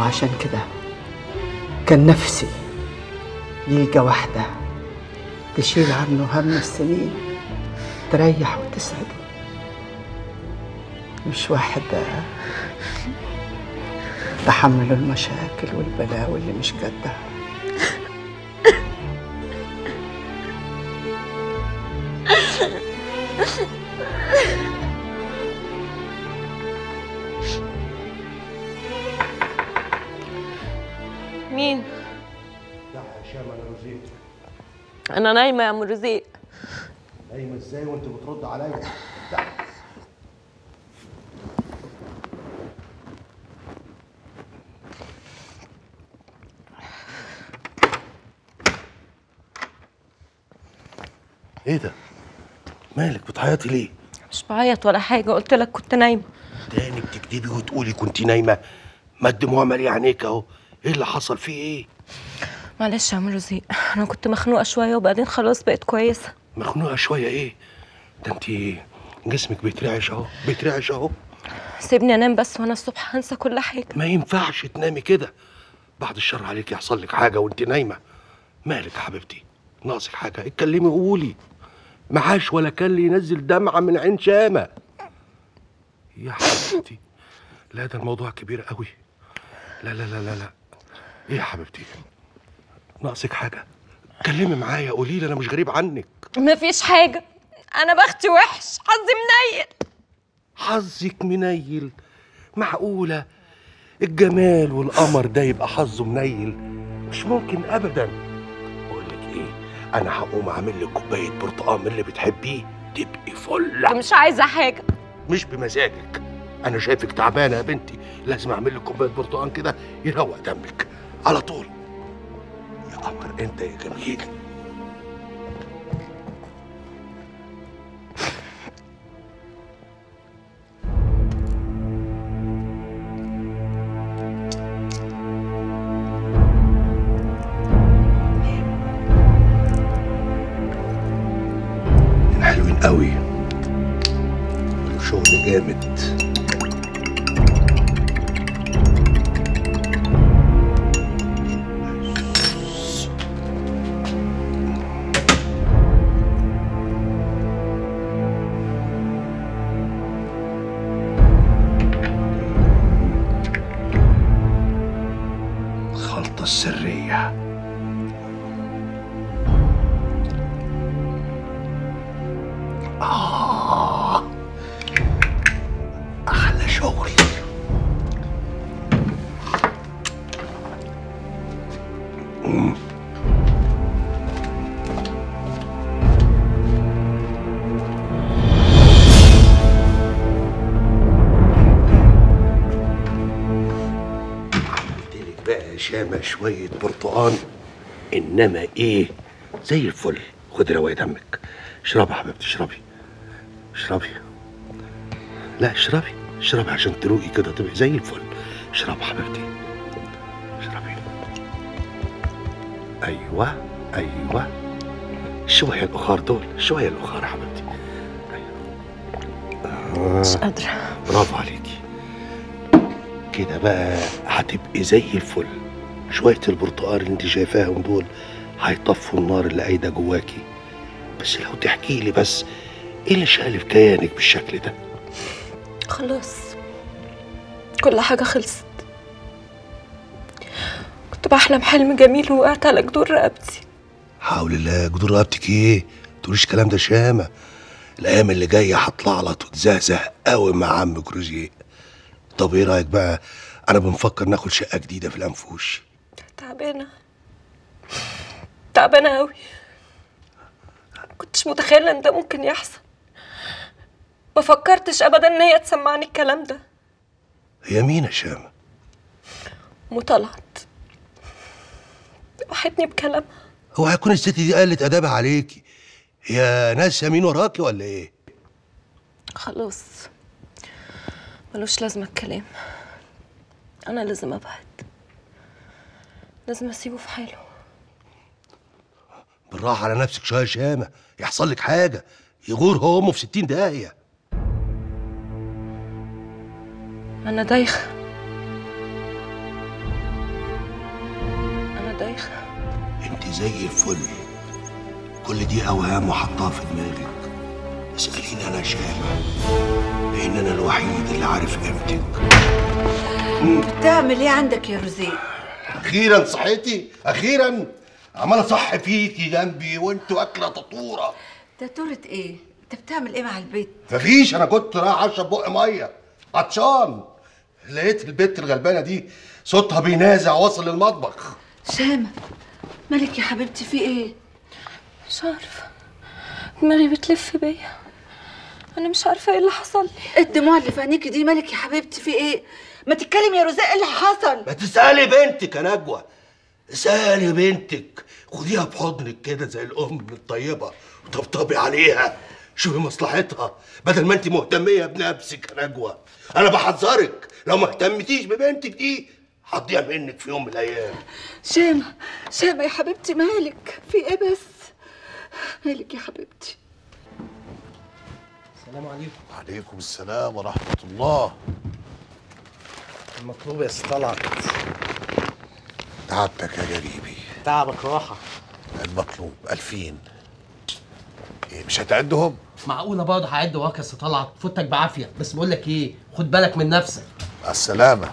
وعشان كده كان نفسي يلقى واحدة تشيل عنه هم السنين تريح وتسعده مش واحدة تحمل المشاكل والبلاوي اللي مش قدها مين لا يا هشام انا رزيق انا نايمه يا ام رزيق نايمه ازاي وانت بترد عليا لا ايه ده مالك بتعيطي ليه مش بعيط ولا حاجه قلت لك كنت نايمه تاني بتكدبي وتقولي كنت نايمه ما الدموع ماليه عينيك اهو ايه اللي حصل فيه ايه معلش يا ام رزيق انا كنت مخنوقه شويه وبعدين خلاص بقت كويسه مخنوقه شويه ايه ده انت جسمك بيترعش اهو بيترعش اهو سيبني انام بس وانا الصبح هنسى كل حاجه ما ينفعش تنامي كده بعد الشر عليك يحصل لك حاجه وانت نايمه مالك يا حبيبتي ناقصك حاجه اتكلمي وقولي معاش ولا كان لي ينزل دمعه من عين شامه يا حبيبتي لا ده الموضوع كبير قوي لا لا لا لا لا ايه يا حبيبتي ناقصك حاجه اتكلمي معايا قولي لي انا مش غريب عنك مفيش حاجه انا بختي وحش حظي منيل حظك منيل معقولة الجمال والقمر ده يبقى حظه منيل مش ممكن أبدا بقول لك إيه أنا هقوم أعمل لك كوباية برتقال من اللي بتحبيه تبقي فلة مش عايزه حاجه مش بمزاجك أنا شايفك تعبانة يا بنتي لازم أعمل لك كوباية برتقال كده يروق دمك على طول يا قمر أنت يا جميل حلوين قوي شغل جامد الخلطة السرية آه أحلى شغل مم. عملتلك بقى يا شامة شوية برتقان إنما إيه زي الفل خد رواية دمك اشربي يا حبيبتي اشربي اشربي لا اشربي اشربي عشان تروقي كده تبقي زي الفل اشربي يا حبيبتي اشربي ايوه ايوه شوية الاخر دول شوية الاخر يا حبيبتي ايوه مش آه. قادره برافو عليكي كده بقى هتبقي زي الفل شوية البرتقال اللي انت شايفاهم دول هيطفوا النار اللي قايدة جواكي بس لو تحكي لي بس ايه اللي شقلب كيانك بالشكل ده خلاص كل حاجه خلصت كنت بحلم حلم جميل ووقعت على جدور رقبتي حول الله جدور رقبتك ايه تقوليش الكلام ده شامة الايام اللي جاية هطلع لك وتزهزه قوي مع عم جروزيه طب ايه رايك بقى انا بنفكر ناخد شقة جديدة في الانفوش تعبانه تعبانه قوي كنتش متخيله ان ده ممكن يحصل ما فكرتش ابدا ان هي تسمعني الكلام ده هي مين يا شامة وطلعت وحدني بكلامها هو هيكون الست دي قلت ادابها عليكي هي ناس مين وراكي ولا ايه خلاص ملوش لازمة الكلام أنا لازم أبعد لازم أسيبه في حاله بالراحة على نفسك شوية يا شامة يحصل لك حاجة يغور هو أمه في ستين داهية أنا دايخة انت زي الفل كل دي اوهام وحطها في دماغك اساليني انا شامع لان انا الوحيد اللي عارف قيمتك بتعمل ايه عندك يا روزيه اخيرا صحيتي اخيرا عمال اصح فيكي جنبي وانت واكله تطوره ده تورة ايه انت بتعمل ايه مع البيت مفيش انا كنت رايح اشرب بق ميه عطشان لقيت البت الغلبانه دي صوتها بينازع واصل للمطبخ شامة مالك يا حبيبتي في ايه مش عارفة دماغي بتلف بيا أنا مش عارفة إيه اللي حصل لي الدموع اللي في عينيكي دي مالك يا حبيبتي في ايه ما تتكلم يا روزيه ايه اللي حصل ما تسالي بنتك يا نجوى اسالي بنتك خديها بحضنك كده زي الام الطيبه وطبطبي عليها شوفي مصلحتها بدل ما انت مهتميه بنفسك يا نجوى انا بحذرك لو ما اهتمتيش ببنتك دي هتضيع منك في يوم من الايام شامة شامة يا حبيبتي مالك في ايه بس مالك يا حبيبتي السلام عليكم عليكم السلام ورحمة الله المطلوب يا أستاذ طلعت تعبتك يا جريبي تعبك راحة المطلوب ألفين إيه مش هتعدهم؟ معقولة برضه هعد وراك يا أستاذ طلعت فوتك بعافية بس بقول لك إيه خد بالك من نفسك مع السلامة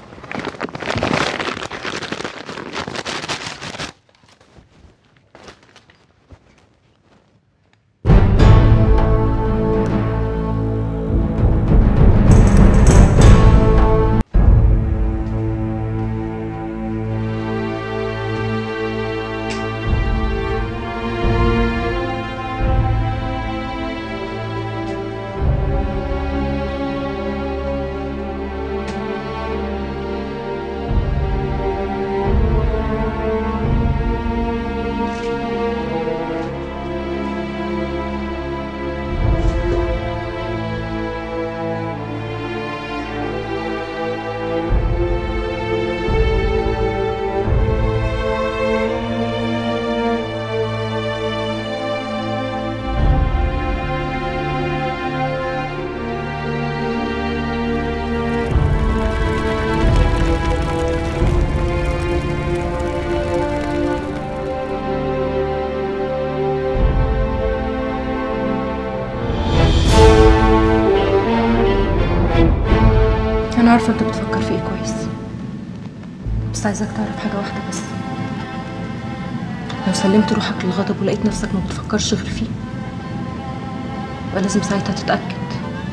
أنا عارفة أنت بتفكر في إيه كويس بس عايزاك تعرف حاجة واحدة بس لو سلمت روحك للغضب ولقيت نفسك ما بتفكرش غير فيه يبقى لازم ساعتها تتأكد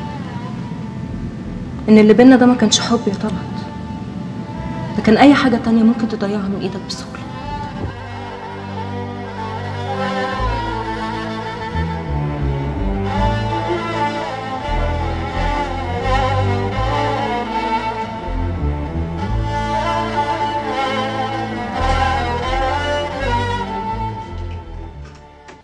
إن اللي بينا ده ما كانش حب يا طلعت ده كان أي حاجة تانية ممكن تضيعها من إيدك بسهولة